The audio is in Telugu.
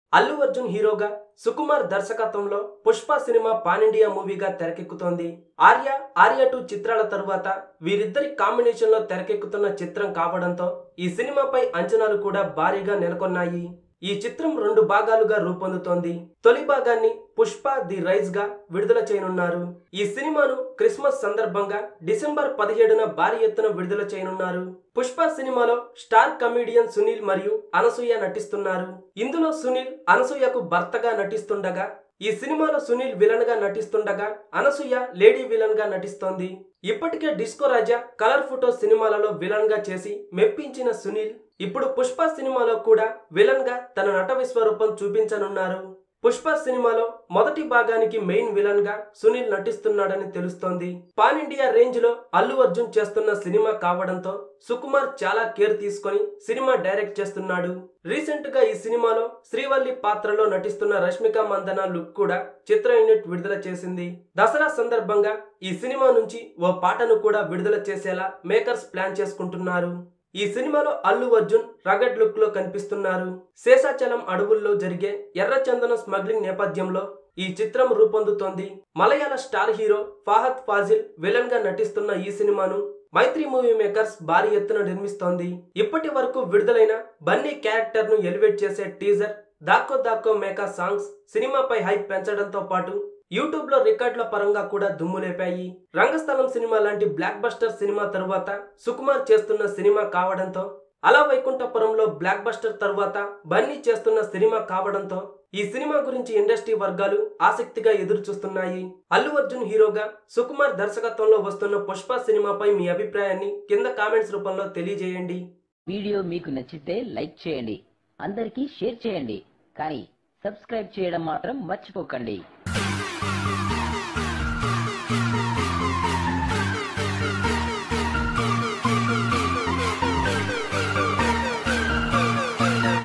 అల్లు అర్జున్ హీరోగా సుకుమార్ దర్శకత్వంలో పుష్ప సినిమా పాన్ ఇండియా మూవీగా తెరకెక్కుతోంది ఆర్య ఆర్య టూ చిత్రాల తరువాత వీరిద్దరి కాంబినేషన్ లో తెరకెక్కుతున్న చిత్రం కావడంతో ఈ సినిమాపై అంచనాలు కూడా భారీగా నెలకొన్నాయి ఈ చిత్రం రెండు భాగాలుగా రూపొందుతోంది తొలి భాగాన్ని పుష్ప ది రైజ్ గా విడుదల చేయనున్నారు ఈ సినిమాను క్రిస్మస్ సందర్భంగా డిసెంబర్ పదిహేడున భారీ ఎత్తున విడుదల చేయనున్నారు పుష్ప సినిమాలో స్టార్ కమీడియన్ సునీల్ మరియు అనసూయ నటిస్తున్నారు ఇందులో సునీల్ అనసూయకు భర్తగా నటిస్తుండగా ఈ సినిమాలో సునీల్ విలన్ గా నటిస్తుండగా అనసూయ లేడీ విలన్ గా నటిస్తోంది ఇప్పటికే డిస్కో రాజా కలర్ ఫోటో సినిమాలలో విలన్ గా చేసి మెప్పించిన సునీల్ ఇప్పుడు పుష్ప సినిమాలో కూడా విలన్ గా తన నట విశ్వరూపం చూపించనున్నారు పుష్ప సినిమాలో మొదటి భాగానికి మెయిన్ విలన్ గా సునీల్ నటిస్తున్నాడని తెలుస్తోంది పాన్ ఇండియా రేంజ్ లో అల్లు అర్జున్ చేస్తున్న సినిమా కావడంతో సుకుమార్ చాలా కేర్ తీసుకొని సినిమా డైరెక్ట్ చేస్తున్నాడు రీసెంట్ గా ఈ సినిమాలో శ్రీవల్లి పాత్రలో నటిస్తున్న రష్మిక మందన లుక్ కూడా చిత్ర యూనిట్ విడుదల చేసింది దసరా సందర్భంగా ఈ సినిమా నుంచి ఓ పాటను కూడా విడుదల చేసేలా మేకర్స్ ప్లాన్ చేసుకుంటున్నారు ఈ సినిమాలో అల్లు అర్జున్ రగడ్ లుక్ లో కనిపిస్తున్నారు శేషాచలం అడవుల్లో జరిగే ఎర్రచందనం స్మగ్లింగ్ నేపథ్యంలో ఈ చిత్రం రూపొందుతోంది మలయాళ star hero Fahadh Faasil villain గా నటిస్తున్న ఈ సినిమాను మైత్రి మూవీ మేకర్స్ భారీ ఎత్తున నిర్మిస్తోంది ఇప్పటి వరకు విడుదలైన బన్నీ క్యారెక్టర్ ను ఎలివేట్ చేసే టీజర్ దాక్కో దాక్కో మేకా సాంగ్స్ సినిమాపై హైప్ పెంచడంతో పాటు యూట్యూబ్ లో రికార్డుల పరంగా కూడా దుమ్ము లేపాయి రంగస్థలం సినిమా లాంటి బ్లాక్ బస్టర్ సినిమా తరువాత సుకుమార్ చేస్తున్న సినిమా కావడంతో అలా వైకుంఠపురంలో బ్లాక్ బస్టర్ తరువాత బన్నీ చేస్తున్న సినిమా కావడంతో ఈ సినిమా గురించి ఇండస్ట్రీ వర్గాలు ఆసక్తిగా ఎదురు చూస్తున్నాయి అల్లు అర్జున్ హీరోగా సుకుమార్ దర్శకత్వంలో వస్తున్న పుష్ప సినిమాపై మీ అభిప్రాయాన్ని కింద కామెంట్స్ రూపంలో తెలియజేయండి వీడియో మీకు నచ్చితే లైక్ చేయండి అందరికీ షేర్ చేయండి కానీ సబ్స్క్రైబ్ చేయడం మాత్రం మర్చిపోకండి